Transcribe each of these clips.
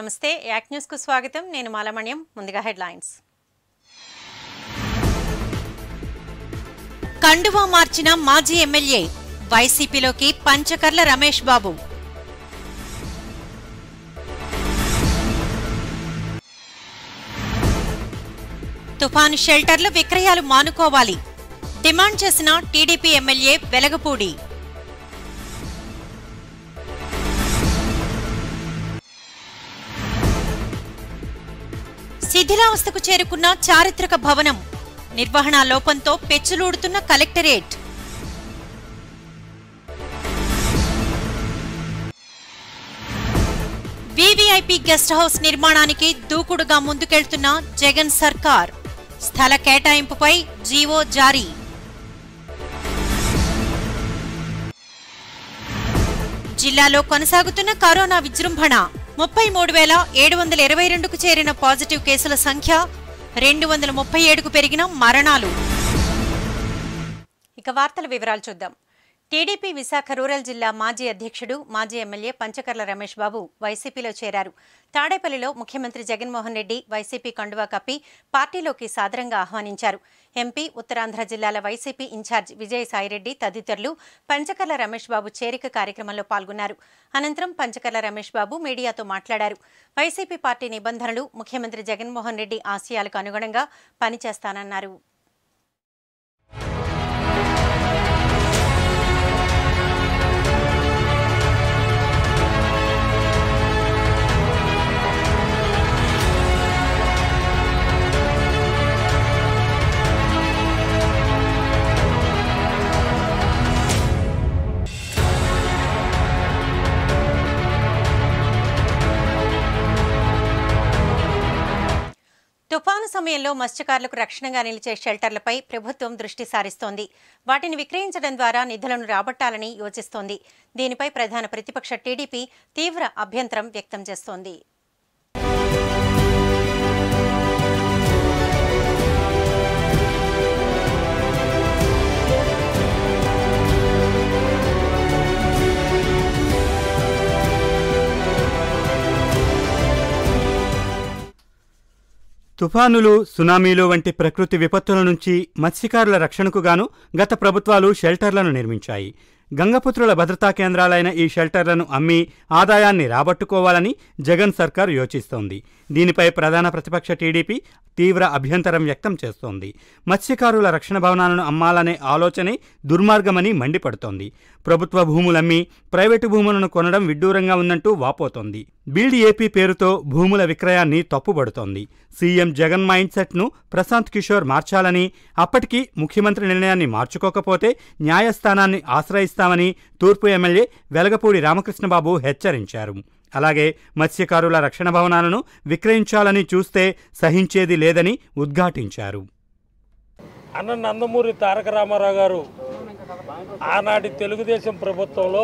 నమస్తే యాక్ న్యూస్ కు స్వాగతం నేను మాలమణ్యం ముందుగా హెడ్లైన్స్ కండువా మార్చిన మాజీ ఎమ్మెల్యే వైసీపీలోకి పంచకర్ల రమేష్ బాబు తుఫాను షెల్టర్లు విక్రయాలు మానుకోవాలి డిమాండ్ చేసిన టీడీపీ ఎమ్మెల్యే వెలగపూడి శిథిలావస్థకు చేరుకున్న చారిత్రక భవనం నిర్వహణ లోపంతో పెచ్చులూడుతున్న కలెక్టరేట్ వీవీఐపీ గెస్ట్ హౌస్ నిర్మాణానికి దూకుడుగా ముందుకెళ్తున్న జగన్ సర్కార్ స్థల కేటాయింపుపై జీవో జారీ జిల్లాలో కొనసాగుతున్న కరోనా విజృంభణ ముప్పై మూడు వేల ఏడు వందల ఇరవై రెండుకు చేరిన పాజిటివ్ కేసుల సంఖ్య రెండు వందల ముప్పై ఏడుకు పెరిగిన మరణాలు ఇక వార్తల వివరాలు చూద్దాం టీడీపీ విశాఖ రూరల్ జిల్లా మాజీ అధ్యక్షుడు మాజీ ఎమ్మెల్యే పంచకర్ల రమేష్ బాబు వైసీపీలో చేరారు తాడేపల్లిలో ముఖ్యమంత్రి జగన్మోహన్ రెడ్డి వైసీపీ కండువా కప్పి పార్టీలోకి సాదరంగా ఆహ్వానించారు ఎంపీ ఉత్తరాంధ్ర జిల్లాల వైసీపీ ఇన్ఛార్జ్ విజయసాయిరెడ్డి తదితరులు పంచకర్ల రమేష్ బాబు చేరిక కార్యక్రమంలో పాల్గొన్నారు అనంతరం పంచకర్ల రమేష్ బాబు మీడియాతో మాట్లాడారు వైసీపీ పార్టీ నిబంధనలు ముఖ్యమంత్రి జగన్మోహన్ రెడ్డి ఆశయాలకు అనుగుణంగా పనిచేస్తానన్నారు తుఫాను సమయంలో మత్స్యకారులకు రక్షణగా నిలిచే షెల్టర్లపై ప్రభుత్వం దృష్టి సారిస్తోంది వాటిని విక్రయించడం ద్వారా నిధులను రాబట్టాలని యోచిస్తోంది దీనిపై ప్రధాన ప్రతిపక్ష టీడీపీ తీవ్ర అభ్యంతరం వ్యక్తం చేస్తోంది తుఫానులు సునామీలు వంటి ప్రకృతి విపత్తుల నుంచి మత్స్యకారుల రక్షణకు గాను గత ప్రభుత్వాలు షెల్టర్లను నిర్మించాయి గంగపుత్రుల భద్రతా కేంద్రాలైన ఈ షెల్టర్లను అమ్మి ఆదాయాన్ని రాబట్టుకోవాలని జగన్ సర్కార్ యోచిస్తోంది దీనిపై ప్రధాన ప్రతిపక్ష టీడీపీ తీవ్ర అభ్యంతరం వ్యక్తం చేస్తోంది మత్స్యకారుల రక్షణ భవనాలను అమ్మాలనే ఆలోచనే దుర్మార్గమని మండిపడుతోంది ప్రభుత్వ భూములమ్మి ప్రైవేటు భూములను కొనడం విడ్డూరంగా ఉందంటూ వాపోతోంది బిల్డ్ ఏపీ పేరుతో భూముల విక్రయాన్ని తప్పుబడుతోంది సీఎం జగన్ మైండ్ సెట్ను ప్రశాంత్ కిషోర్ మార్చాలని అప్పటికి ముఖ్యమంత్రి నిర్ణయాన్ని మార్చుకోకపోతే న్యాయస్థానాన్ని ఆశ్రయిస్తామని తూర్పు ఎమ్మెల్యే వెలగపూడి రామకృష్ణబాబు హెచ్చరించారు అలాగే మత్స్యకారుల రక్షణ భవనాలను విక్రయించాలని చూస్తే సహించేది లేదని ఉద్ఘాటించారు అన్న నందమూరి తారక రామారావు గారు ఆనాటి తెలుగుదేశం ప్రభుత్వంలో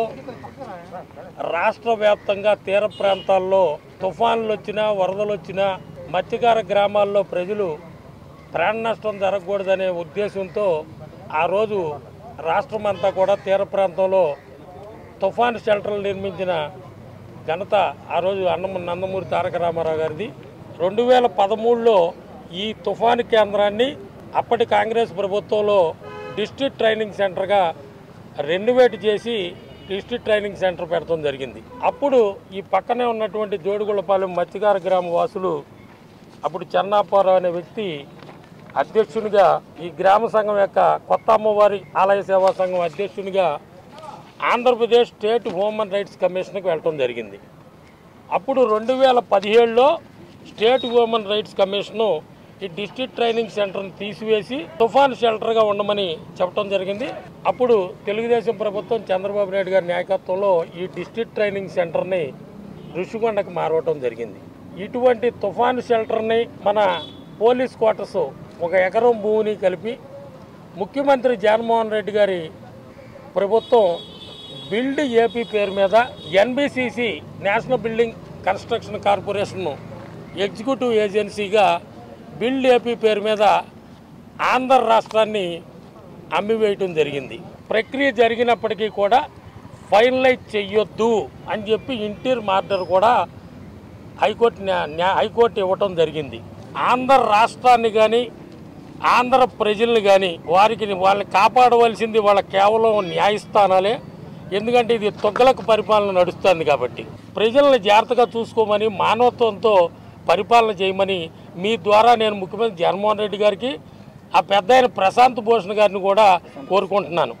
రాష్ట్ర వ్యాప్తంగా తీర ప్రాంతాల్లో తుఫాన్లు వచ్చినా వరదలు వచ్చినా మత్స్యకార గ్రామాల్లో ప్రజలు ప్రాణ నష్టం జరగకూడదనే ఉద్దేశంతో ఆ రోజు రాష్ట్రం అంతా కూడా తీర ప్రాంతంలో తుఫాన్ షెల్టర్లు నిర్మించిన ఘనత ఆ రోజు అన్నమ నందమూరి తారక రామారావు గారిది రెండు వేల పదమూడులో ఈ తుఫాను కేంద్రాన్ని అప్పటి కాంగ్రెస్ ప్రభుత్వంలో డిస్ట్రిక్ట్ ట్రైనింగ్ సెంటర్గా రెన్యువేట్ చేసి డిస్ట్రిక్ట్ ట్రైనింగ్ సెంటర్ పెడతాం జరిగింది అప్పుడు ఈ పక్కనే ఉన్నటువంటి జోడుగుళ్ళపాలెం మత్స్యకార గ్రామ వాసులు అప్పుడు చెన్నాపారావు అనే వ్యక్తి అధ్యక్షునిగా ఈ గ్రామ సంఘం యొక్క కొత్త అమ్మవారి ఆలయ సేవా సంఘం అధ్యక్షునిగా ఆంధ్రప్రదేశ్ స్టేట్ హ్యూమన్ రైట్స్ కమిషన్కి వెళ్ళటం జరిగింది అప్పుడు రెండు వేల పదిహేడులో స్టేట్ హ్యూమన్ రైట్స్ కమిషను ఈ డిస్ట్రిక్ట్ ట్రైనింగ్ సెంటర్ని తీసివేసి తుఫాన్ షెల్టర్గా ఉండమని చెప్పడం జరిగింది అప్పుడు తెలుగుదేశం ప్రభుత్వం చంద్రబాబు నాయుడు గారి నాయకత్వంలో ఈ డిస్ట్రిక్ట్ ట్రైనింగ్ సెంటర్ని ఋషికొండకు మారవటం జరిగింది ఇటువంటి తుఫాన్ షెల్టర్ని మన పోలీస్ క్వార్టర్స్ ఒక ఎకరం భూమిని కలిపి ముఖ్యమంత్రి జగన్మోహన్ రెడ్డి గారి ప్రభుత్వం బిల్డ్ ఏపీ పేరు మీద NBCC national building construction corporation executive ఏజెన్సీగా బిల్డ్ ఏపీ పేరు మీద ఆంధ్ర రాష్ట్రాన్ని అమ్మివేయటం జరిగింది ప్రక్రియ జరిగినప్పటికీ కూడా ఫైనలైజ్ చెయ్యొద్దు అని చెప్పి ఇంటీర్ మార్డర్ కూడా హైకోర్టు న్యా- న్యా- హైకోర్టు ఇవ్వటం జరిగింది ఆంధ్ర రాష్ట్రాన్ని కానీ ఆంధ్ర ప్రజల్ని కానీ వారికి వాళ్ళని కాపాడవలసింది వాళ్ళ కేవలం న్యాయస్థానాలే ఎందుకంటే ఇది తొగ్గలకు పరిపాలన నడుస్తుంది కాబట్టి ప్రజల్ని జాగ్రత్తగా చూసుకోమని మానవత్వంతో పరిపాలన చేయమని మీ ద్వారా నేను ముఖ్యమంత్రి జగన్మోహన్ రెడ్డి గారికి ఆ పెద్ద ఆయన ప్రశాంత్ భూషణ్ గారిని కూడా కోరుకుంటున్నాను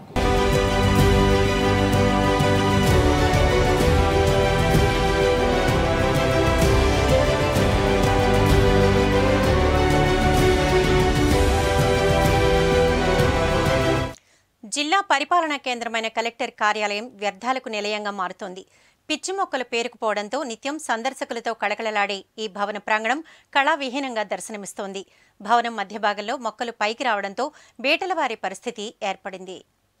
జిల్లా పరిపాలనా కేంద్రమైన కలెక్టర్ కార్యాలయం వ్యర్థాలకు నిలయంగా మారుతోంది పిచ్చి మొక్కలు పేరుకుపోవడంతో నిత్యం సందర్శకులతో కళకళలాడే ఈ భవన ప్రాంగణం కళావిహీనంగా దర్శనమిస్తోంది భవనం మధ్య భాగంలో మొక్కలు పైకి రావడంతో బేటలవారి పరిస్థితి ఏర్పడింది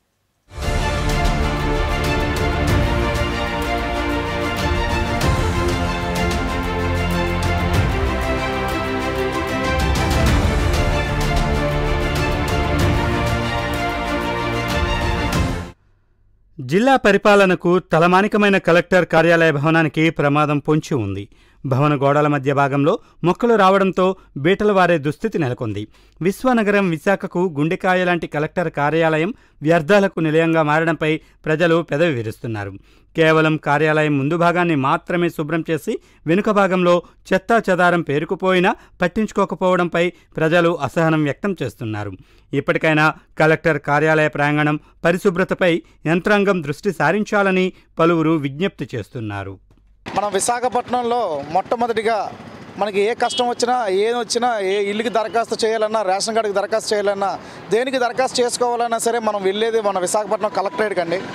జిల్లా పరిపాలనకు తలమానికమైన కలెక్టర్ కార్యాలయ భవనానికి ప్రమాదం పొంచి ఉంది భవన గోడల మధ్య భాగంలో మొక్కలు రావడంతో బీటలు వారే దుస్థితి నెలకొంది విశ్వనగరం విశాఖకు గుండెకాయ లాంటి కలెక్టర్ కార్యాలయం వ్యర్థాలకు నిలయంగా మారడంపై ప్రజలు పెదవి విరుస్తున్నారు కేవలం కార్యాలయం ముందు భాగాన్ని మాత్రమే శుభ్రం చేసి వెనుక భాగంలో చెత్తా చెదారం పేరుకుపోయినా పట్టించుకోకపోవడంపై ప్రజలు అసహనం వ్యక్తం చేస్తున్నారు ఇప్పటికైనా కలెక్టర్ కార్యాలయ ప్రాంగణం పరిశుభ్రతపై యంత్రాంగం దృష్టి సారించాలని పలువురు విజ్ఞప్తి చేస్తున్నారు మనం విశాఖపట్నంలో మొట్టమొదటిగా మనకి ఏ కష్టం వచ్చినా ఏం వచ్చినా ఏ ఇల్లుకి దరఖాస్తు చేయాలన్నా రేషన్ కార్డుకి దరఖాస్తు చేయాలన్నా దేనికి దరఖాస్తు చేసుకోవాలన్నా సరే మనం వెళ్ళేది మన విశాఖపట్నం కలెక్టరేట్కి అండి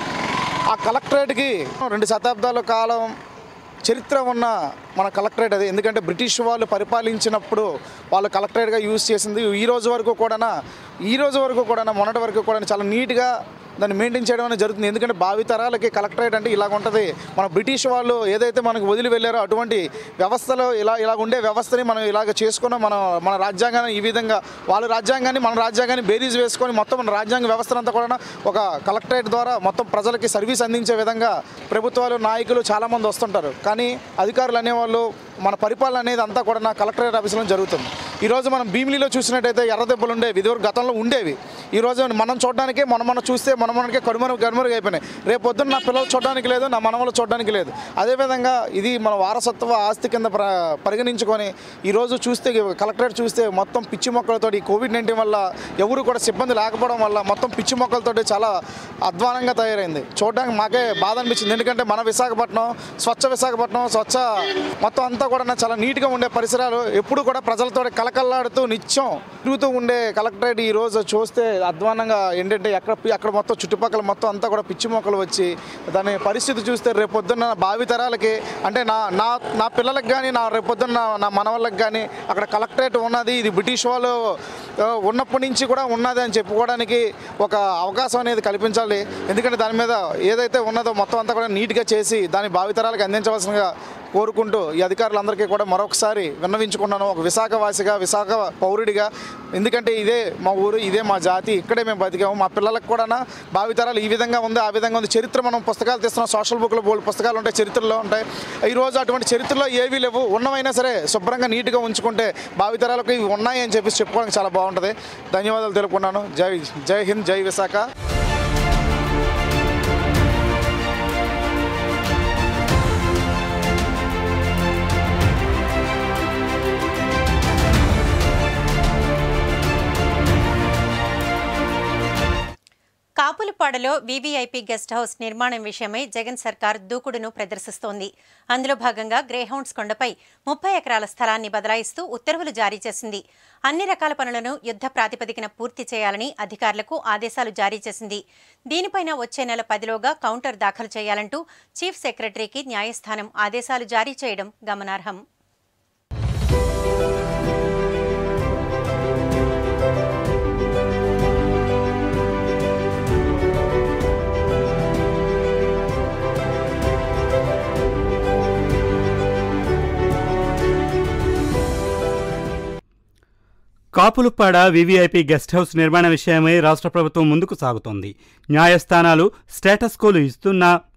ఆ కలెక్టరేట్కి రెండు శతాబ్దాల కాలం చరిత్ర ఉన్న మన కలెక్టరేట్ అది ఎందుకంటే బ్రిటిష్ వాళ్ళు పరిపాలించినప్పుడు వాళ్ళు కలెక్టరేట్గా యూజ్ చేసింది ఈ రోజు వరకు కూడా ఈ రోజు వరకు కూడా మొన్నటి వరకు కూడా చాలా నీట్గా దాన్ని మెయింటైన్ చేయడం అనేది జరుగుతుంది ఎందుకంటే భావితరాలకి కలెక్టరేట్ అంటే ఇలాగ ఉంటుంది మన బ్రిటిష్ వాళ్ళు ఏదైతే మనకు వదిలి వెళ్ళారో అటువంటి వ్యవస్థలో ఇలా ఇలా ఉండే వ్యవస్థని మనం ఇలాగ చేసుకున్న మన మన రాజ్యాంగాన్ని ఈ విధంగా వాళ్ళ రాజ్యాంగాన్ని మన రాజ్యాంగాన్ని బేరీజ్ వేసుకొని మొత్తం మన రాజ్యాంగ వ్యవస్థను అంతా కూడా ఒక కలెక్టరేట్ ద్వారా మొత్తం ప్రజలకి సర్వీస్ అందించే విధంగా ప్రభుత్వాలు నాయకులు చాలామంది వస్తుంటారు కానీ అధికారులు అనేవాళ్ళు మన పరిపాలన అనేది అంతా కూడా నా కలెక్టరేట్ ఆఫీసులో జరుగుతుంది ఈరోజు మనం భీమిలీలో చూసినట్టయితే ఎర్రదెబ్బలు ఉండేవి ఇదివరకు గతంలో ఉండేవి ఈరోజు మనం చూడడానికే మనం మనం చూస్తే మన మనకే కనుమరు కనుమరుగు అయిపోయినాయి రేపు పొద్దున్న నా పిల్లలు చూడడానికి లేదు నా మనవలు చూడడానికి లేదు అదేవిధంగా ఇది మన వారసత్వ ఆస్తి కింద ప్ర పరిగణించుకొని ఈరోజు చూస్తే కలెక్టరేట్ చూస్తే మొత్తం పిచ్చి మొక్కలతో ఈ కోవిడ్ నైన్టీన్ వల్ల ఎవరు కూడా సిబ్బంది లేకపోవడం వల్ల మొత్తం పిచ్చి మొక్కలతోటి చాలా అధ్వానంగా తయారైంది చూడడానికి మాకే బాధ అనిపించింది ఎందుకంటే మన విశాఖపట్నం స్వచ్ఛ విశాఖపట్నం స్వచ్ఛ మొత్తం అంతా కూడా చాలా నీట్గా ఉండే పరిసరాలు ఎప్పుడు కూడా ప్రజలతో కలకల్లాడుతూ నిత్యం తిరుగుతూ ఉండే కలెక్టరేట్ ఈ రోజు చూస్తే అధ్వానంగా ఏంటంటే ఎక్కడ అక్కడ మొత్తం చుట్టుపక్కల మొత్తం అంతా కూడా పిచ్చి మొక్కలు వచ్చి దాని పరిస్థితి చూస్తే రేపొద్దున్న భావి తరాలకి అంటే నా నా నా పిల్లలకు కానీ నా రేపొద్దున్న నా మనవాళ్ళకి కానీ అక్కడ కలెక్టరేట్ ఉన్నది ఇది బ్రిటిష్ వాళ్ళు ఆ, ఉన్నప్పటి నుంచి కూడా ఉన్నది అని చెప్పుకోవడానికి ఒక అవకాశం అనేది కల్పించాలి ఎందుకంటే దాని మీద ఏదైతే ఉన్నదో మొత్తం అంతా కూడా నీట్గా చేసి దాని భావితరాలకు అందించవలసిందిగా కోరుకుంటూ ఈ అధికారులందరికీ కూడా మరొకసారి విన్నవించుకున్నాను ఒక విశాఖ వాసిగా విశాఖ పౌరుడిగా ఎందుకంటే ఇదే మా ఊరు ఇదే మా జాతి ఇక్కడే మేము బతికాము మా పిల్లలకు కూడా భావితరాలు ఈ విధంగా ఉంది ఆ విధంగా ఉంది చరిత్ర మనం పుస్తకాలు తీస్తున్నాం సోషల్ బుక్లో బోల్డ్ పుస్తకాలు ఉంటాయి చరిత్రలో ఉంటాయి ఈ రోజు అటువంటి చరిత్రలో ఏవీ లేవు ఉన్నవైనా సరే శుభ్రంగా నీట్గా ఉంచుకుంటే భావితరాలకు ఇవి ఉన్నాయి అని చెప్పేసి చెప్పుకోవడానికి చాలా బాగుంటుంది ధన్యవాదాలు తెలుపుకున్నాను జై జై హింద్ జై విశాఖ కాపులపాడలో వీవీఐపీ గెస్ట్ హౌస్ నిర్మాణం విషయమై జగన్ సర్కార్ దూకుడును ప్రదర్శిస్తోంది అందులో భాగంగా గ్రేహౌండ్స్ కొండపై ముప్పై ఎకరాల స్థలాన్ని బదలాయిస్తూ ఉత్తర్వులు జారీ చేసింది అన్ని రకాల పనులను యుద్ధ ప్రాతిపదికన పూర్తి చేయాలని అధికారులకు ఆదేశాలు జారీ చేసింది దీనిపైన వచ్చే నెల పదిలోగా కౌంటర్ దాఖలు చేయాలంటూ చీఫ్ సెక్రటరీకి న్యాయస్థానం ఆదేశాలు జారీ చేయడం గమనార్హం కాపులుప్పాడ వీవీఐపీ గెస్ట్ హౌస్ నిర్మాణ విషయమై రాష్ట్ర ప్రభుత్వం ముందుకు సాగుతోంది న్యాయస్థానాలు స్టేటస్ కోలు ఇస్తున్నా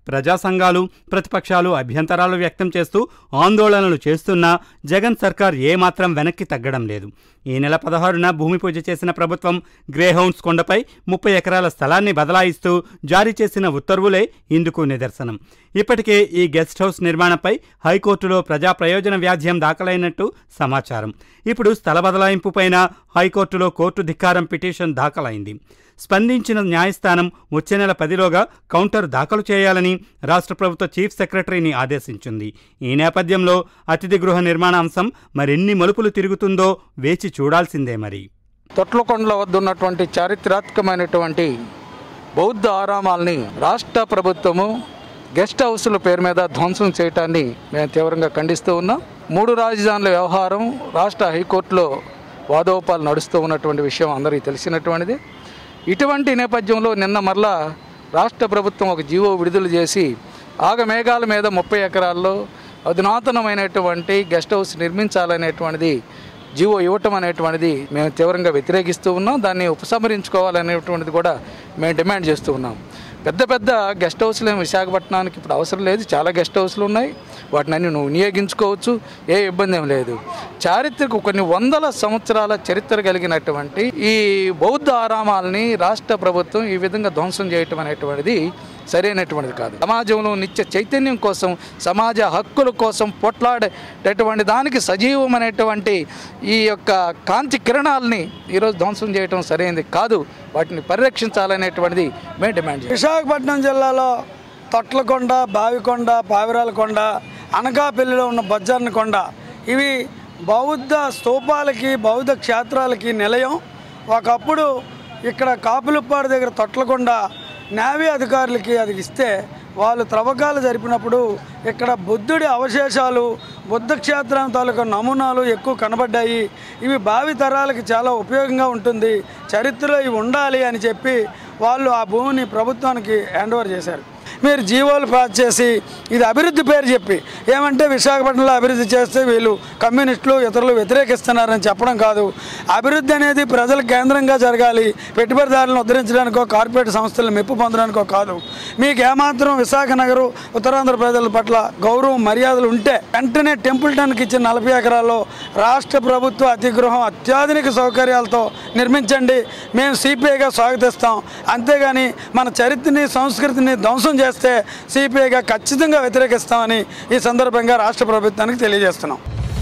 ప్రజా సంఘాలు ప్రతిపక్షాలు అభ్యంతరాలు వ్యక్తం చేస్తూ ఆందోళనలు చేస్తున్నా జగన్ సర్కార్ ఏమాత్రం వెనక్కి తగ్గడం లేదు ఈ నెల పదహారున భూమి పూజ చేసిన ప్రభుత్వం గ్రేహౌండ్స్ కొండపై ముప్పై ఎకరాల స్థలాన్ని బదలాయిస్తూ జారీ చేసిన ఉత్తర్వులే ఇందుకు నిదర్శనం ఇప్పటికే ఈ గెస్ట్ హౌస్ నిర్మాణంపై హైకోర్టులో ప్రజా ప్రయోజన వ్యాజ్యం దాఖలైనట్టు సమాచారం ఇప్పుడు స్థల బదలాయింపుపైన హైకోర్టులో కోర్టు ధిక్కారం పిటిషన్ దాఖలైంది స్పందించిన న్యాయస్థానం వచ్చే నెల పదిలోగా కౌంటర్ దాఖలు చేయాలని రాష్ట్ర ప్రభుత్వ చీఫ్ సెక్రటరీని ఆదేశించింది ఈ నేపథ్యంలో అతిథి గృహ నిర్మాణ అంశం మరెన్ని మలుపులు తిరుగుతుందో వేచి చూడాల్సిందే మరి తొట్లకొండల వద్ద ఉన్నటువంటి చారిత్రాత్మకమైనటువంటి బౌద్ధ ఆరామాల్ని రాష్ట్ర ప్రభుత్వము గెస్ట్ హౌస్ల పేరు మీద ధ్వంసం చేయటాన్ని మేము తీవ్రంగా ఖండిస్తూ ఉన్నాం మూడు రాజధానుల వ్యవహారం రాష్ట్ర హైకోర్టులో వాదోపాలు నడుస్తూ ఉన్నటువంటి విషయం అందరికీ తెలిసినటువంటిది ఇటువంటి నేపథ్యంలో నిన్న మరలా రాష్ట్ర ప్రభుత్వం ఒక జీవో విడుదల చేసి ఆగమేఘాల మీద ముప్పై ఎకరాల్లో అధునాతనమైనటువంటి గెస్ట్ హౌస్ నిర్మించాలనేటువంటిది జీవో ఇవ్వటం అనేటువంటిది మేము తీవ్రంగా వ్యతిరేకిస్తూ ఉన్నాం దాన్ని ఉపసంహరించుకోవాలనేటువంటిది కూడా మేము డిమాండ్ చేస్తూ ఉన్నాం పెద్ద పెద్ద గెస్ట్ హౌస్లు ఏమి విశాఖపట్నానికి ఇప్పుడు అవసరం లేదు చాలా గెస్ట్ హౌస్లు ఉన్నాయి వాటిని అన్ని నువ్వు వినియోగించుకోవచ్చు ఏ ఇబ్బంది ఏం లేదు చారిత్రక కొన్ని వందల సంవత్సరాల చరిత్ర కలిగినటువంటి ఈ బౌద్ధ ఆరామాలని రాష్ట్ర ప్రభుత్వం ఈ విధంగా ధ్వంసం చేయటం అనేటువంటిది సరైనటువంటిది కాదు సమాజంలో నిత్య చైతన్యం కోసం సమాజ హక్కుల కోసం పొట్లాడేటటువంటి దానికి సజీవమైనటువంటి ఈ యొక్క కాంతి కిరణాలని ఈరోజు ధ్వంసం చేయటం సరైనది కాదు వాటిని పరిరక్షించాలనేటువంటిది మేము డిమాండ్ చేస్తాం విశాఖపట్నం జిల్లాలో తొట్లకొండ బావికొండ పావిరాలకొండ అనకాపల్లిలో ఉన్న బొజ్జర్ని కొండ ఇవి బౌద్ధ స్తూపాలకి బౌద్ధ క్షేత్రాలకి నిలయం ఒకప్పుడు ఇక్కడ కాపులపాడు దగ్గర తొట్లకొండ నేవీ అధికారులకి అది ఇస్తే వాళ్ళు త్రవ్వకాలు జరిపినప్పుడు ఇక్కడ బుద్ధుడి అవశేషాలు బుద్ధ క్షేత్రం తాలూకా నమూనాలు ఎక్కువ కనబడ్డాయి ఇవి భావి తరాలకి చాలా ఉపయోగంగా ఉంటుంది చరిత్రలో ఇవి ఉండాలి అని చెప్పి వాళ్ళు ఆ భూమిని ప్రభుత్వానికి హ్యాండ్ ఓవర్ చేశారు మీరు జీవోలు పాస్ చేసి ఇది అభివృద్ధి పేరు చెప్పి ఏమంటే విశాఖపట్నంలో అభివృద్ధి చేస్తే వీళ్ళు కమ్యూనిస్టులు ఇతరులు వ్యతిరేకిస్తున్నారని చెప్పడం కాదు అభివృద్ధి అనేది ప్రజల కేంద్రంగా జరగాలి పెట్టుబడిదారులను ఉద్ధరించడానికో కార్పొరేట్ సంస్థలను మెప్పు పొందడానికో కాదు మీకు ఏమాత్రం విశాఖ నగరు ఉత్తరాంధ్ర ప్రజల పట్ల గౌరవం మర్యాదలు ఉంటే వెంటనే టెంపుల్ టన్కి ఇచ్చిన నలభై ఎకరాల్లో రాష్ట్ర ప్రభుత్వ అతిగృహం అత్యాధునిక సౌకర్యాలతో నిర్మించండి మేము సిపిఐగా స్వాగతిస్తాం అంతేగాని మన చరిత్రని సంస్కృతిని ధ్వంసం చేస్తే సిపిఐగా ఖచ్చితంగా వ్యతిరేకిస్తామని ఈ సందర్భంగా రాష్ట్ర ప్రభుత్వానికి తెలియజేస్తున్నాం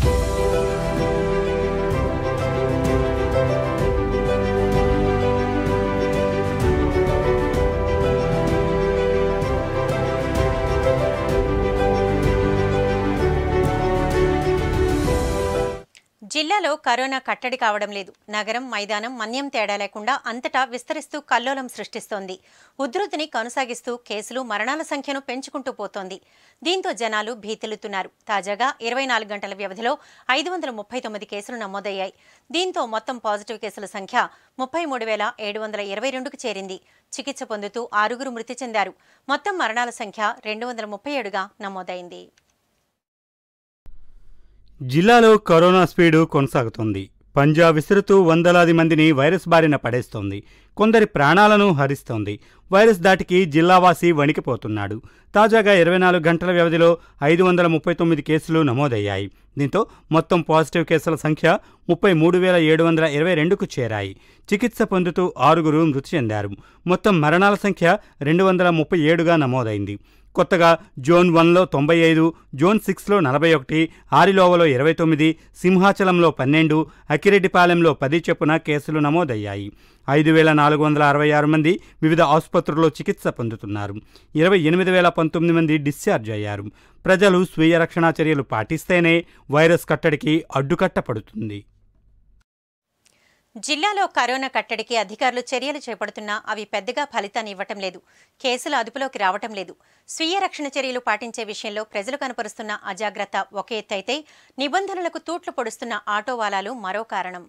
జిల్లాలో కరోనా కట్టడి కావడం లేదు నగరం మైదానం మన్యం తేడా లేకుండా అంతటా విస్తరిస్తూ కల్లోలం సృష్టిస్తోంది ఉధృతిని కొనసాగిస్తూ కేసులు మరణాల సంఖ్యను పెంచుకుంటూ పోతోంది దీంతో జనాలు భీతిల్లుతున్నారు తాజాగా ఇరవై నాలుగు గంటల వ్యవధిలో ఐదు వందల ముప్పై తొమ్మిది కేసులు నమోదయ్యాయి దీంతో మొత్తం పాజిటివ్ కేసుల సంఖ్య ముప్పై మూడు వేల ఏడు వందల ఇరవై రెండుకు చేరింది చికిత్స పొందుతూ ఆరుగురు మృతి చెందారు మొత్తం మరణాల సంఖ్య రెండు వందల ముప్పై ఏడుగా నమోదైంది జిల్లాలో కరోనా స్పీడు కొనసాగుతోంది పంజా విసురుతూ వందలాది మందిని వైరస్ బారిన పడేస్తోంది కొందరి ప్రాణాలను హరిస్తోంది వైరస్ దాటికి జిల్లావాసి వణికిపోతున్నాడు తాజాగా ఇరవై నాలుగు గంటల వ్యవధిలో ఐదు వందల ముప్పై తొమ్మిది కేసులు నమోదయ్యాయి దీంతో మొత్తం పాజిటివ్ కేసుల సంఖ్య ముప్పై మూడు వేల ఏడు వందల ఇరవై రెండుకు చేరాయి చికిత్స పొందుతూ ఆరుగురు మృతి చెందారు మొత్తం మరణాల సంఖ్య రెండు వందల ముప్పై ఏడుగా నమోదైంది కొత్తగా జోన్ వన్లో తొంభై ఐదు జోన్ సిక్స్లో నలభై ఒకటి ఆరిలోవలో ఇరవై తొమ్మిది సింహాచలంలో పన్నెండు అక్కిరెడ్డిపాలెంలో పది చొప్పున కేసులు నమోదయ్యాయి ఐదు వేల నాలుగు వందల అరవై ఆరు మంది వివిధ ఆసుపత్రుల్లో చికిత్స పొందుతున్నారు ఇరవై ఎనిమిది వేల పంతొమ్మిది మంది డిశ్చార్జ్ అయ్యారు ప్రజలు స్వీయ రక్షణా చర్యలు పాటిస్తేనే వైరస్ కట్టడికి అడ్డుకట్ట పడుతుంది జిల్లాలో కరోనా కట్టడికి అధికారులు చర్యలు చేపడుతున్నా అవి పెద్దగా ఫలితాన్ని ఇవ్వటం లేదు కేసులు అదుపులోకి రావటం లేదు స్వీయ రక్షణ చర్యలు పాటించే విషయంలో ప్రజలు కనపరుస్తున్న అజాగ్రత్త ఒక ఎత్తైతే నిబంధనలకు తూట్లు పొడుస్తున్న ఆటో వాలాలు మరో కారణం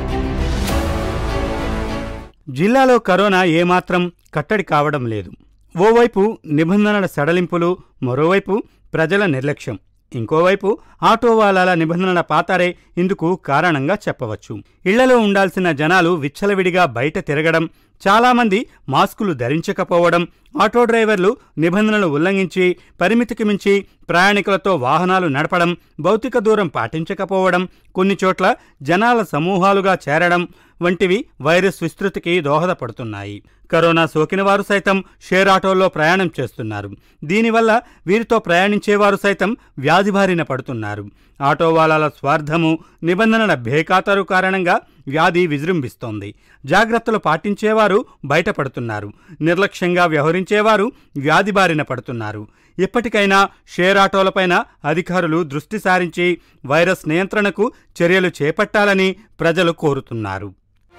జిల్లాలో కరోనా ఏమాత్రం కట్టడి కావడం లేదు ఓవైపు నిబంధనల సడలింపులు మరోవైపు ప్రజల నిర్లక్ష్యం ఇంకోవైపు ఆటో వాలాల నిబంధనల పాతారే ఇందుకు కారణంగా చెప్పవచ్చు ఇళ్లలో ఉండాల్సిన జనాలు విచ్చలవిడిగా బయట తిరగడం చాలామంది మాస్కులు ధరించకపోవడం ఆటో డ్రైవర్లు నిబంధనలు ఉల్లంఘించి పరిమితికి మించి ప్రయాణికులతో వాహనాలు నడపడం భౌతిక దూరం పాటించకపోవడం కొన్ని చోట్ల జనాల సమూహాలుగా చేరడం వంటివి వైరస్ విస్తృతికి దోహదపడుతున్నాయి కరోనా సోకిన వారు సైతం షేర్ ఆటోల్లో ప్రయాణం చేస్తున్నారు దీనివల్ల వీరితో ప్రయాణించేవారు సైతం వ్యాధి బారిన పడుతున్నారు ఆటో వాలాల స్వార్థము నిబంధనల బేఖాతరు కారణంగా వ్యాధి విజృంభిస్తోంది జాగ్రత్తలు పాటించేవారు బయటపడుతున్నారు నిర్లక్ష్యంగా వ్యవహరించేవారు వ్యాధి బారిన పడుతున్నారు ఇప్పటికైనా షేర్ ఆటోలపైన అధికారులు దృష్టి సారించి వైరస్ నియంత్రణకు చర్యలు చేపట్టాలని ప్రజలు కోరుతున్నారు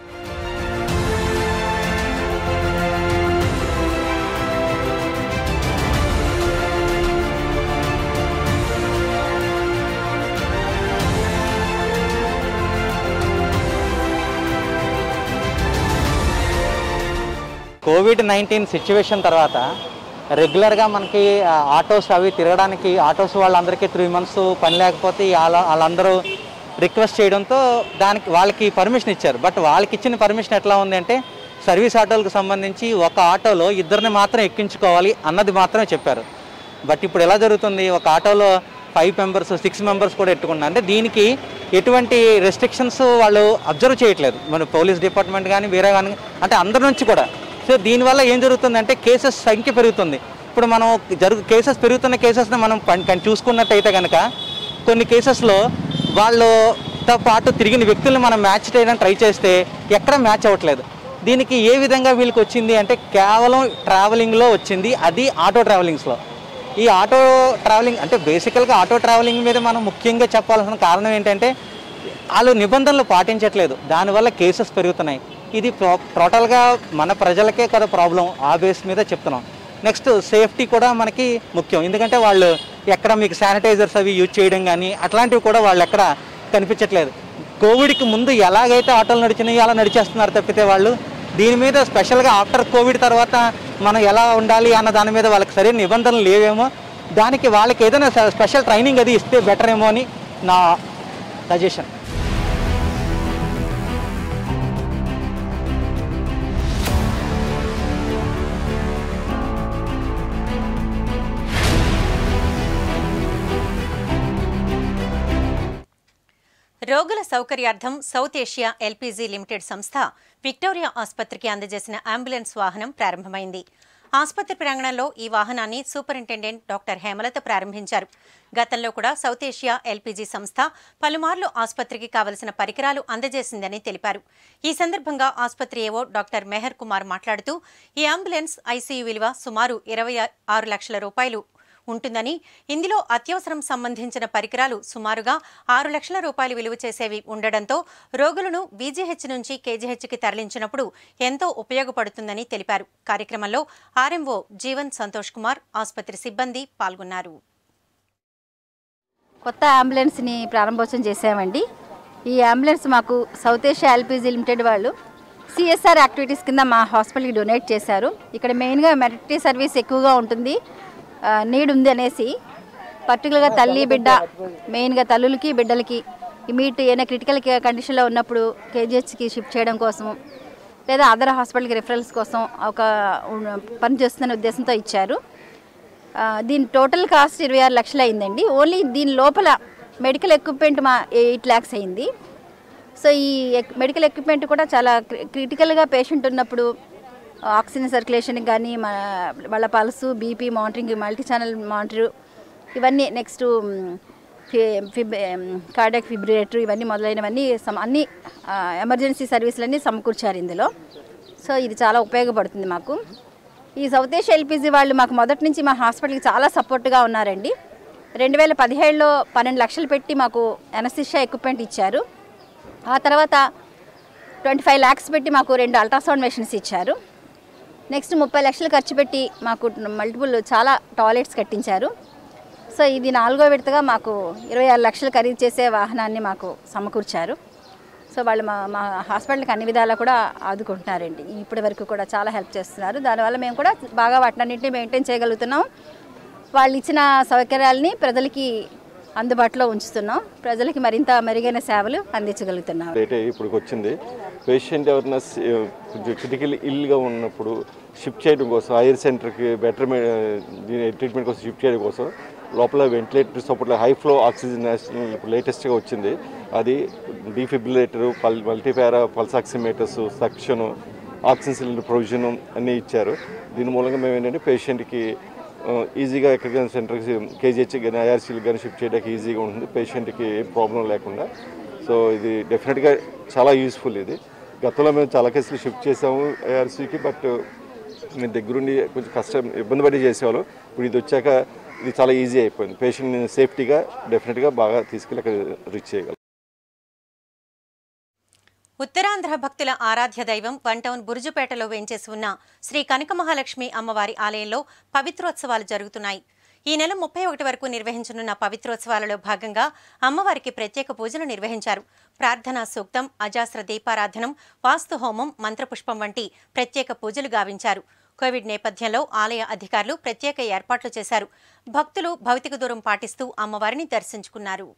కోవిడ్ నైన్టీన్ సిచ్యువేషన్ తర్వాత రెగ్యులర్గా మనకి ఆ, ఆటోస్ అవి తిరగడానికి ఆటోస్ వాళ్ళందరికీ త్రీ మంత్స్ పని లేకపోతే వాళ్ళ వాళ్ళందరూ రిక్వెస్ట్ చేయడంతో దానికి వాళ్ళకి పర్మిషన్ ఇచ్చారు బట్ వాళ్ళకి ఇచ్చిన పర్మిషన్ ఎట్లా ఉంది అంటే సర్వీస్ ఆటోలకు సంబంధించి ఒక ఆటోలో ఇద్దరిని మాత్రం ఎక్కించుకోవాలి అన్నది మాత్రమే చెప్పారు బట్ ఇప్పుడు ఎలా జరుగుతుంది ఒక ఆటోలో ఫైవ్ మెంబర్స్ సిక్స్ మెంబర్స్ కూడా ఎట్టుకున్నారు అంటే దీనికి ఎటువంటి రెస్ట్రిక్షన్స్ వాళ్ళు అబ్జర్వ్ చేయట్లేదు మన పోలీస్ డిపార్ట్మెంట్ కానీ వేరే కానీ అంటే అందరి నుంచి కూడా సో దీనివల్ల ఏం జరుగుతుందంటే కేసెస్ సంఖ్య పెరుగుతుంది ఇప్పుడు మనం జరుగు కేసెస్ పెరుగుతున్న కేసెస్ని మనం పం- కన్- చూసుకున్నట్టయితే కనుక కొన్ని కేసెస్లో వాళ్ళతో పాటు తిరిగిన వ్యక్తుల్ని మనం మ్యాచ్ చేయడానికి ట్రై చేస్తే ఎక్కడ మ్యాచ్ అవ్వట్లేదు దీనికి ఏ విధంగా వీళ్ళకి వచ్చింది అంటే కేవలం ట్రావెలింగ్లో వచ్చింది అది ఆటో ట్రావెలింగ్స్లో ఈ ఆటో ట్రావెలింగ్ అంటే బేసికల్గా ఆటో ట్రావెలింగ్ మీద మనం ముఖ్యంగా చెప్పాల్సిన కారణం ఏంటంటే వాళ్ళు నిబంధనలు పాటించట్లేదు దానివల్ల కేసెస్ పెరుగుతున్నాయి ఇది ప్రో- టోటల్గా మన ప్రజలకే కదా ప్రాబ్లం ఆ బేస్ మీద చెప్తున్నాం నెక్స్ట్ సేఫ్టీ కూడా మనకి ముఖ్యం ఎందుకంటే వాళ్ళు ఎక్కడ మీకు శానిటైజర్స్ అవి యూజ్ చేయడం కానీ అట్లాంటివి కూడా వాళ్ళు ఎక్కడ కనిపించట్లేదు కోవిడ్కి ముందు ఎలాగైతే ఆటోలు నడిచినాయో అలా నడిచేస్తున్నారు తప్పితే వాళ్ళు దీని మీద స్పెషల్గా ఆఫ్టర్ కోవిడ్ తర్వాత మనం ఎలా ఉండాలి అన్న దాని మీద వాళ్ళకి సరైన నిబంధనలు లేవేమో దానికి వాళ్ళకి ఏదైనా స- స్పెషల్ ట్రైనింగ్ అది ఇస్తే బెటర్ ఏమో అని నా సజెషన్ రోగుల సౌకర్యార్థం సౌత్ ఏషియా ఎల్పీజీ లిమిటెడ్ సంస్థ విక్టోరియా ఆసుపత్రికి అందజేసిన అంబులెన్స్ వాహనం ప్రారంభమైంది ఆసుపత్రి ప్రాంగణంలో ఈ వాహనాన్ని సూపరింటెండెంట్ డాక్టర్ హేమలత ప్రారంభించారు గతంలో కూడా సౌత్ ఏషియా ఎల్పీజీ సంస్థ పలుమార్లు ఆసుపత్రికి కావలసిన పరికరాలు అందజేసిందని తెలిపారు ఈ సందర్భంగా ఆసుపత్రి ఏవో డాక్టర్ మెహర్ కుమార్ మాట్లాడుతూ ఈ అంబులెన్స్ ఐసీయూ విలువ సుమారు ఇరవై ఆరు లక్షల రూపాయలు ఉంటుందని ఇందులో అత్యవసరం సంబంధించిన పరికరాలు సుమారుగా ఆరు లక్షల రూపాయలు విలువ చేసేవి ఉండడంతో రోగులను బీజీహెచ్ నుంచి కేజీహెచ్కి తరలించినప్పుడు ఎంతో ఉపయోగపడుతుందని తెలిపారు కార్యక్రమంలో ఆర్ఎంఓ జీవన్ సంతోష్ కుమార్ ఆసుపత్రి సిబ్బంది పాల్గొన్నారు కొత్త అంబులెన్స్ని ప్రారంభోత్సవం చేసామండి ఈ అంబులెన్స్ మాకు సౌత్ ఏషియా ఎల్పీజీ లిమిటెడ్ వాళ్ళు సిఎస్ఆర్ యాక్టివిటీస్ కింద మా హాస్పిటల్కి డొనేట్ చేశారు ఇక్కడ మెయిన్గా మెటర్నిటీ సర్వీస్ ఎక్కువగా ఉంటుంది నీడ్ ఉంది అనేసి పర్టికులర్గా తల్లి బిడ్డ మెయిన్గా తల్లులకి బిడ్డలకి ఇమీట్ ఏదైనా క్రిటికల్ కండిషన్లో ఉన్నప్పుడు కేజీహెచ్కి షిఫ్ట్ చేయడం కోసం లేదా అదర్ హాస్పిటల్కి రిఫరల్స్ కోసం ఒక ఉ- పని చేస్తున్న ఉద్దేశంతో ఇచ్చారు ఆ, దీని టోటల్ కాస్ట్ ఇరవై ఆరు లక్షలు అయిందండి ఓన్లీ దీని లోపల మెడికల్ ఎక్విప్మెంట్ మా ఎయిట్ ల్యాక్స్ అయింది సో ఈ ఎక్- మెడికల్ ఎక్విప్మెంట్ కూడా చాలా క్రి- క్రిటికల్గా పేషెంట్ ఉన్నప్పుడు ఆక్సిజన్ సర్క్యులేషన్ కానీ మా వాళ్ళ pulse BP monitoring multi channel monitor ఇవన్నీ నెక్స్ట్ ఫిబ్ కార్డియాక్ ఫిబ్రిలేటర్ ఇవన్నీ మొదలైనవన్నీ సమ అన్ని ఆ, ఎమర్జెన్సీ సర్వీసులన్నీ సమకూర్చారు ఇందులో సో ఇది చాలా ఉపయోగపడుతుంది మాకు ఈ సౌత్ ఏషియా ఎల్పిజి వాళ్ళు మాకు మొదటి నుంచి మా హాస్పిటల్కి చాలా సపోర్ట్గా ఉన్నారండి రెండు వేల పదిహేడులో పన్నెండు లక్షలు పెట్టి మాకు ఎనస్థిషియా ఎక్విప్మెంట్ ఇచ్చారు ఆ తర్వాత ట్వంటీ ఫైవ్ ల్యాక్స్ పెట్టి మాకు రెండు అల్ట్రాసౌండ్ మెషిన్స్ ఇచ్చారు నెక్స్ట్ ముప్పై లక్షలు ఖర్చు పెట్టి మాకు మల్టిపుల్ చాలా టాయిలెట్స్ కట్టించారు సో ఇది నాలుగో విడతగా మాకు ఇరవై ఆరు లక్షలు ఖరీదు చేసే వాహనాన్ని మాకు సమకూర్చారు సో సో వాళ్ళు మా మా హాస్పిటల్కి అన్ని విధాలా కూడా ఆదుకుంటున్నారండి ఇప్పటి వరకు కూడా చాలా హెల్ప్ చేస్తున్నారు దానివల్ల మేము కూడా బాగా వాటినన్నింటినీ మెయింటైన్ చేయగలుగుతున్నాం వాళ్ళు ఇచ్చిన సౌకర్యాలని ప్రజలకి అందుబాటులో ఉంచుతున్నాం ప్రజలకి మరింత మెరుగైన సేవలు అందించగలుగుతున్నాం డేట్ ఇప్పుడు వచ్చింది పేషెంట్ ఎవరైనా సి- కొంచెం క్రిటికల్ ఇల్గా ఉన్నప్పుడు షిఫ్ట్ చేయడం కోసం హైర్ సెంటర్కి బెటర్ ట్రీట్మెంట్ కోసం షిఫ్ట్ చేయడం కోసం లోపల ventilator support high flow oxygen ఇప్పుడు లేటెస్ట్గా వచ్చింది అది డీఫిబ్రిలేటర్ పల్ multipara pulse oximeters suction oxygen cylinder provision అన్నీ ఇచ్చారు దీని మూలంగా మేము ఏంటంటే పేషెంట్కి ఆ, ఈజీగా ఎక్కడికైనా సెంటర్కి కేజీహెచ్ కానీ ఐఆర్సీలు కానీ షిఫ్ట్ చేయడానికి ఈజీగా ఉంటుంది పేషెంట్కి ఏం ప్రాబ్లం లేకుండా సో ఇది డెఫినెట్గా చాలా యూస్ఫుల్ ఇది గతంలో మేము చాలా కేసులు షిఫ్ట్ చేసాము ఐఆర్సీకి బట్ మేము దగ్గరుండి కొంచెం కష్టం ఇబ్బంది పడి చేసేవాళ్ళం ఇప్పుడు ఇది వచ్చాక ఇది చాలా ఈజీ అయిపోయింది పేషెంట్ని సేఫ్టీగా డెఫినెట్గా బాగా తీసుకెళ్ళి అక్కడ రీచ్ చేయగలం ఉత్తరాంధ్ర భక్తుల ఆరాధ్య దైవం వన్ టౌన్ బురుజుపేటలో వేంచేసి ఉన్న శ్రీ కనక మహాలక్ష్మి అమ్మవారి ఆలయంలో పవిత్రోత్సవాలు జరుగుతున్నాయి ఈ నెల ముప్పై ఒకటి వరకు నిర్వహించనున్న పవిత్రోత్సవాలలో భాగంగా అమ్మవారికి ప్రత్యేక పూజలు నిర్వహించారు ప్రార్థనా సూక్తం అజాస్ర దీపారాధనం వాస్తు హోమం మంత్రపుష్పం వంటి ప్రత్యేక పూజలు గావించారు కోవిడ్ నేపథ్యంలో ఆలయ అధికారులు ప్రత్యేక ఏర్పాట్లు చేశారు భక్తులు భౌతిక దూరం పాటిస్తూ అమ్మవారిని దర్శించుకున్నారు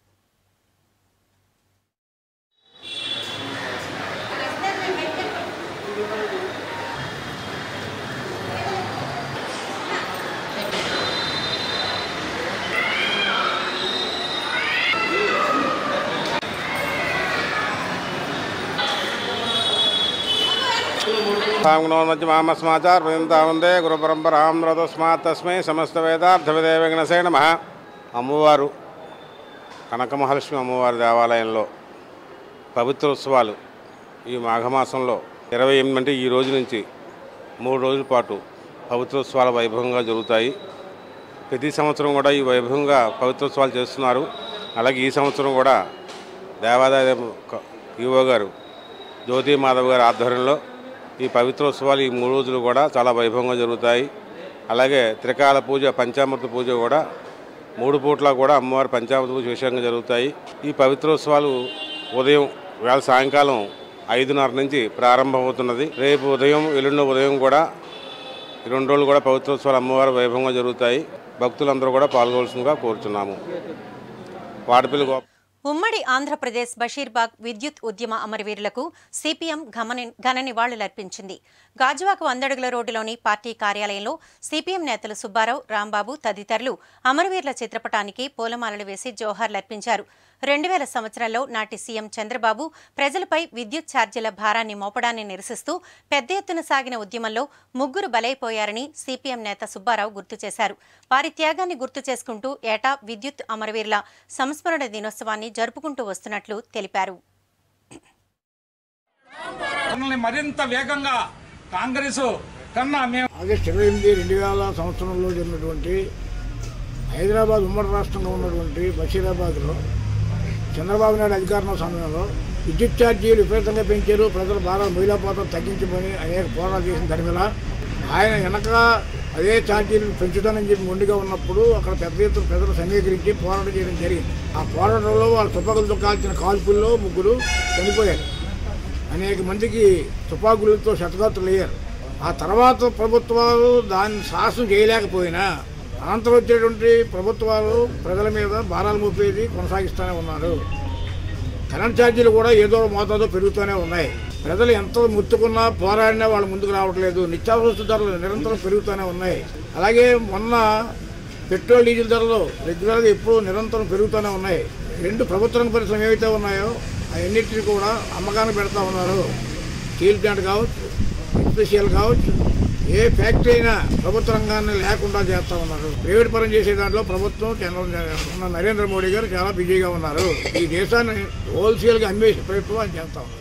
సాంగ్నోన్మధ్యమామస్మాచార్యంతా వందే గురుపరంపరాం రతస్మాత్ తస్మై సమస్త వేదార్థవిదే విఘ్నసే నమ అమ్మవారు కనక మహాలక్ష్మి అమ్మవారి దేవాలయంలో పవిత్రోత్సవాలు ఈ మాఘమాసంలో ఇరవై ఎనిమిది అంటే ఈ రోజు నుంచి మూడు రోజుల పాటు పవిత్రోత్సవాలు వైభవంగా జరుగుతాయి ప్రతి సంవత్సరం కూడా ఈ వైభవంగా పవిత్రోత్సవాలు చేస్తున్నారు అలాగే ఈ సంవత్సరం కూడా దేవాదాయ క- ఈవో గారు జ్యోతి మాధవ్ గారి ఆధ్వర్యంలో ఈ పవిత్రోత్సవాలు ఈ మూడు రోజులు కూడా చాలా వైభవంగా జరుగుతాయి అలాగే త్రికాల పూజ పంచామృత పూజ కూడా మూడు పూట్ల కూడా అమ్మవారి పంచామృత పూజ విషయంగా జరుగుతాయి ఈ పవిత్రోత్సవాలు ఉదయం వేళ సాయంకాలం ఐదున్నర నుంచి ప్రారంభమవుతున్నది రేపు ఉదయం ఎల్లుండి ఉదయం కూడా ఈ రెండు రోజులు కూడా పవిత్రోత్సవాలు అమ్మవారి వైభవంగా జరుగుతాయి భక్తులందరూ కూడా పాల్గొవలసిందిగా కోరుచున్నాము వాడపల్లి గోప ఉమ్మడి ఆంధ్రప్రదేశ్ బషీర్బాగ్ విద్యుత్ ఉద్యమ అమరవీరులకు సిపిఎం ఘమని ఘన నివాళులర్పించింది గాజువాక వందడుగుల రోడ్డులోని పార్టీ కార్యాలయంలో సిపిఎం నేతలు సుబ్బారావు రాంబాబు తదితరులు అమరవీరుల చిత్రపటానికి పూలమాలలు వేసి జోహార్లర్పించారు రెండు వేల సంవత్సరంలో నాటి సీఎం చంద్రబాబు ప్రజలపై విద్యుత్ ఛార్జీల భారాన్ని మోపడాన్ని నిరసిస్తూ పెద్ద ఎత్తున సాగిన ఉద్యమంలో ముగ్గురు బలైపోయారని సిపిఎం నేత సుబ్బారావు గుర్తు చేశారు వారి త్యాగాన్ని గుర్తు చేసుకుంటూ ఏటా విద్యుత్ అమరవీరుల సంస్మరణ దినోత్సవాన్ని జరుపుకుంటూ వస్తున్నట్లు తెలిపారు మనల్ని మరింత వేగంగా కాంగ్రెస్ కన్నా మేము ఆగస్టు ఇరవై ఎనిమిది రెండు వేల సంవత్సరంలో జరిగినటువంటి హైదరాబాద్ ఉమ్మడి రాష్ట్రంలో ఉన్నటువంటి బషీరాబాద్లో చంద్రబాబు నాయుడు అధికారంలో సమయంలో విద్యుత్ ఛార్జీలు విపరీతంగా పెంచారు ప్రజల భారాలు మహిళాపాతం తగ్గించమని అనేక పోరాటాలు చేసిన ధర్మిల ఆయన వెనక అదే ఛార్జీలు పెంచుతానని చెప్పి మొండిగా ఉన్నప్పుడు అక్కడ పెద్ద ఎత్తున ప్రజలు సమీకరించి పోరాటం చేయడం జరిగింది ఆ పోరాటంలో వాళ్ళ తుపాకులతో కాల్చిన కాల్పుల్లో ముగ్గురు చనిపోయారు అనేక మందికి తుపాకులతో శతగాత్రులు అయ్యారు ఆ తర్వాత ప్రభుత్వాలు దాన్ని శాసనం చేయలేకపోయినా అనంతరం వచ్చేటువంటి ప్రభుత్వాలు ప్రజల మీద భారాలు మోపేది కొనసాగిస్తూనే ఉన్నారు కరెంట్ ఛార్జీలు కూడా ఏదో మోతాదో పెరుగుతూనే ఉన్నాయి ప్రజలు ఎంత ముత్తుకున్నా పోరాడినా వాళ్ళు ముందుకు రావట్లేదు నిత్యావసర ధరలు నిరంతరం పెరుగుతూనే ఉన్నాయి అలాగే మొన్న పెట్రోల్ డీజిల్ ధరలు రెగ్యులర్గా ఎప్పుడూ నిరంతరం పెరుగుతూనే ఉన్నాయి రెండు ప్రభుత్వ రంగ పరిశ్రమలు ఏవైతే ఉన్నాయో అవన్నిటిని కూడా అమ్మకానికి పెడతా ఉన్నారు స్టీల్ ప్లాంట్ కావచ్చు ఎస్పెషియల్ కావచ్చు ఏ ఫ్యాక్టరీ అయినా ప్రభుత్వ రంగాన్ని లేకుండా చేస్తా ఉన్నారు ప్రైవేట్ పరం చేసే దాంట్లో ప్రభుత్వం చంద్ర- ఉన్న నరేంద్ర మోడీ గారు చాలా బిజీగా ఉన్నారు ఈ దేశాన్ని హోల్సేల్గా అమ్మేసే ప్రయత్నం ఆయన చేస్తా ఉన్నారు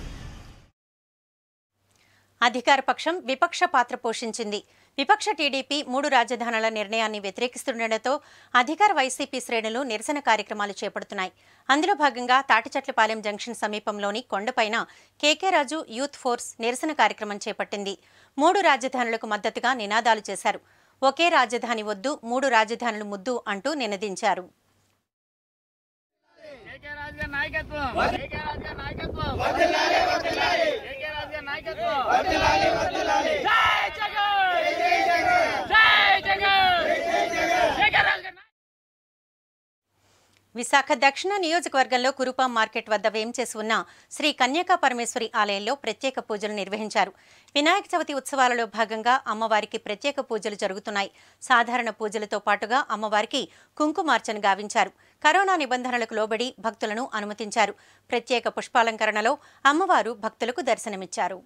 అధికార పక్షం విపక్ష పాత్ర పోషించింది విపక్ష టీడీపీ మూడు రాజధానుల నిర్ణయాన్ని వ్యతిరేకిస్తుండటంతో అధికార వైసీపీ శ్రేణులు నిరసన కార్యక్రమాలు చేపడుతున్నాయి అందులో భాగంగా తాటిచట్లపాలెం జంక్షన్ సమీపంలోని కొండపైన కేకే రాజు యూత్ ఫోర్స్ నిరసన కార్యక్రమం చేపట్టింది మూడు రాజధానులకు మద్దతుగా నినాదాలు చేశారు ఒకే రాజధాని వద్దు మూడు రాజధానులు ముద్దు అంటూ నినదించారు విశాఖ దక్షిణ నియోజకవర్గంలో కురుపాం మార్కెట్ వద్ద వేంచేసి ఉన్న శ్రీ కన్యకా పరమేశ్వరి ఆలయంలో ప్రత్యేక పూజలు నిర్వహించారు వినాయక చవితి ఉత్సవాలలో భాగంగా అమ్మవారికి ప్రత్యేక పూజలు జరుగుతున్నాయి సాధారణ పూజలతో పాటుగా అమ్మవారికి కుంకుమార్చన గావించారు కరోనా నిబంధనలకు లోబడి భక్తులను అనుమతించారు ప్రత్యేక పుష్పాలంకరణలో అమ్మవారు భక్తులకు దర్శనమిచ్చారు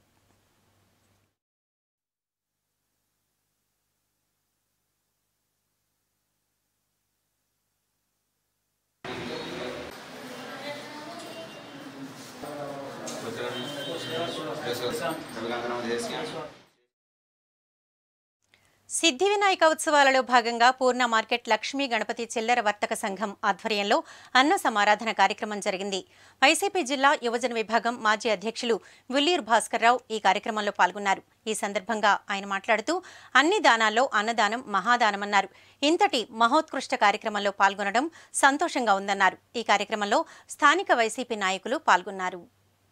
సిద్ధి వినాయక ఉత్సవాలలో భాగంగా పూర్ణ మార్కెట్ లక్ష్మీ గణపతి చిల్లర వర్తక సంఘం ఆధ్వర్యంలో అన్న సమారాధన కార్యక్రమం జరిగింది వైసీపీ జిల్లా యువజన విభాగం మాజీ అధ్యక్షులు విల్లీర్ భాస్కర్రావు ఈ కార్యక్రమంలో పాల్గొన్నారు ఈ సందర్భంగా ఆయన మాట్లాడుతూ అన్ని దానాల్లో అన్నదానం మహాదానమన్నారు ఇంతటి మహోత్కృష్ట కార్యక్రమంలో పాల్గొనడం సంతోషంగా ఉందన్నారు ఈ కార్యక్రమంలో స్థానిక వైసీపీ నాయకులు పాల్గొన్నారు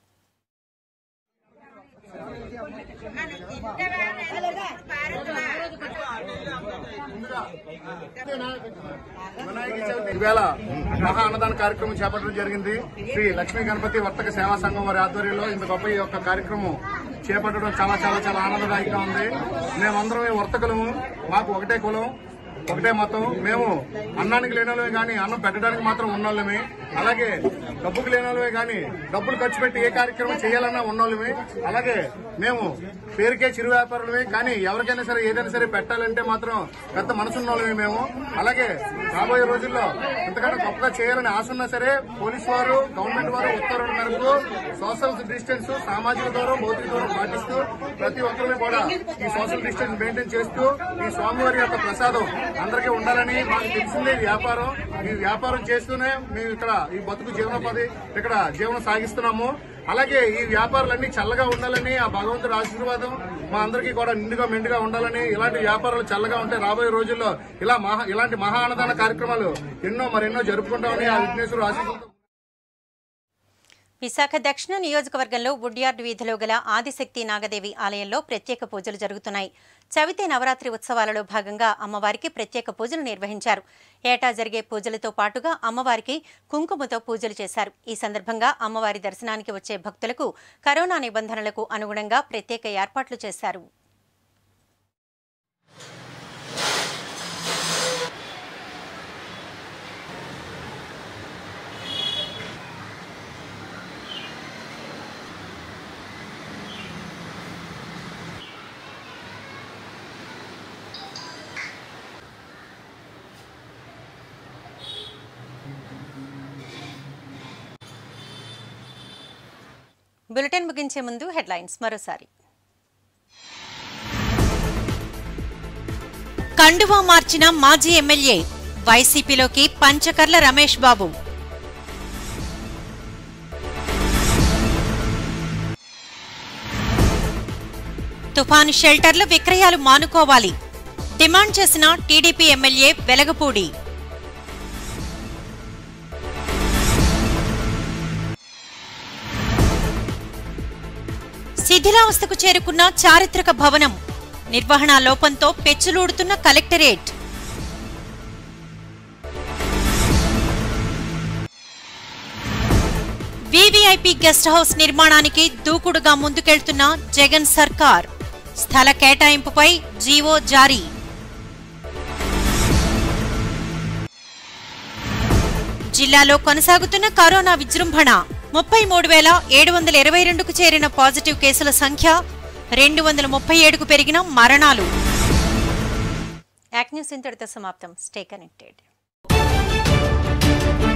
ఈవేళ మహా అన్నదాన కార్యక్రమం చేపట్టడం జరిగింది శ్రీ లక్ష్మీ గణపతి వర్తక సేవా సంఘం వారి ఆధ్వర్యంలో ఇంత గొప్ప ఈ యొక్క కార్యక్రమం చేపట్టడం చాలా చాలా చాలా ఆనందదాయకంగా ఉంది మేమందరం ఈ వర్తకులము మాకు ఒకటే కులం ఒకటే మతం మేము అన్నానికి లేనోళ్ళమే కానీ అన్నం పెట్టడానికి మాత్రం ఉన్నోళ్ళమే అలాగే డబ్బుకు లేనోళ్ళమే కానీ డబ్బులు ఖర్చు పెట్టి ఏ కార్యక్రమం చేయాలన్నా ఉన్నోళ్ళమే అలాగే మేము పేరుకే చిరు వ్యాపారులమే కానీ ఎవరికైనా సరే ఏదైనా సరే పెట్టాలంటే మాత్రం పెద్ద మనసున్నోళ్ళమే మేము అలాగే రాబోయే రోజుల్లో ఇంతకన్నా గొప్పగా చేయాలని ఆశ ఉన్నా సరే పోలీస్ వారు గవర్నమెంట్ వారు ఉత్తర్వుల మేరకు సోషల్ డిస్టెన్స్ సామాజిక దూరం భౌతిక దూరం పాటిస్తూ ప్రతి ఒక్కరిని కూడా ఈ సోషల్ డిస్టెన్స్ మెయింటైన్ చేస్తూ ఈ స్వామివారి యొక్క ప్రసాదం అందరికీ ఉండాలని మాకు తెలిసిందే ఈ వ్యాపారం ఈ వ్యాపారం చేస్తూనే మేము ఇక్కడ ఈ బతుకు జీవనోపాధి ఇక్కడ జీవనం సాగిస్తున్నాము అలాగే ఈ వ్యాపారాలన్నీ చల్లగా ఉండాలని ఆ భగవంతుడి ఆశీర్వాదం మా అందరికీ కూడా నిండుగా మెండుగా ఉండాలని ఇలాంటి వ్యాపారాలు చల్లగా ఉంటే రాబోయే రోజుల్లో ఇలా మహా ఇలాంటి మహా అన్నదాన కార్యక్రమాలు ఎన్నో మరెన్నో జరుపుకుంటామని ఆ విఘ్నేశ్వరు ఆశీర్వాదం విశాఖ దక్షిణ నియోజకవర్గంలో వుడ్యార్డ్ వీధిలో గల ఆదిశక్తి నాగదేవి ఆలయంలో ప్రత్యేక పూజలు జరుగుతున్నాయి చవితి నవరాత్రి ఉత్సవాలలో భాగంగా అమ్మవారికి ప్రత్యేక పూజలు నిర్వహించారు ఏటా జరిగే పూజలతో పాటుగా అమ్మవారికి కుంకుమతో పూజలు చేశారు ఈ సందర్భంగా అమ్మవారి దర్శనానికి వచ్చే భక్తులకు కరోనా నిబంధనలకు అనుగుణంగా ప్రత్యేక ఏర్పాట్లు చేశారు బులెటిన్ ముగించే ముందు హెడ్లైన్స్ మరోసారి కండువా మార్చిన మాజీ ఎమ్మెల్యే వైసీపీలోకి పంచకర్ల రమేష్ బాబు తుఫాను షెల్టర్ల విక్రయాలు మానుకోవాలి డిమాండ్ చేసిన టీడీపీ ఎమ్మెల్యే వెలగపూడి శిథిలావస్థకు చేరుకున్న చారిత్రక భవనం నిర్వహణ లోపంతో పెచ్చులూడుతున్న కలెక్టరేట్ వీవీఐపీ గెస్ట్ హౌస్ నిర్మాణానికి దూకుడుగా ముందుకెళ్తున్న జగన్ సర్కార్ స్థల కేటాయింపుపై జీవో జారీ జిల్లాలో కొనసాగుతున్న కరోనా విజృంభణ ముప్పై మూడు వేల ఏడు వందల ఇరవై రెండుకు చేరిన పాజిటివ్ కేసుల సంఖ్య రెండు వందల ముప్పై ఏడుకు పెరిగిన మరణాలు యాక్ న్యూస్ ఇంతటితో సమాప్తం స్టే కనెక్టెడ్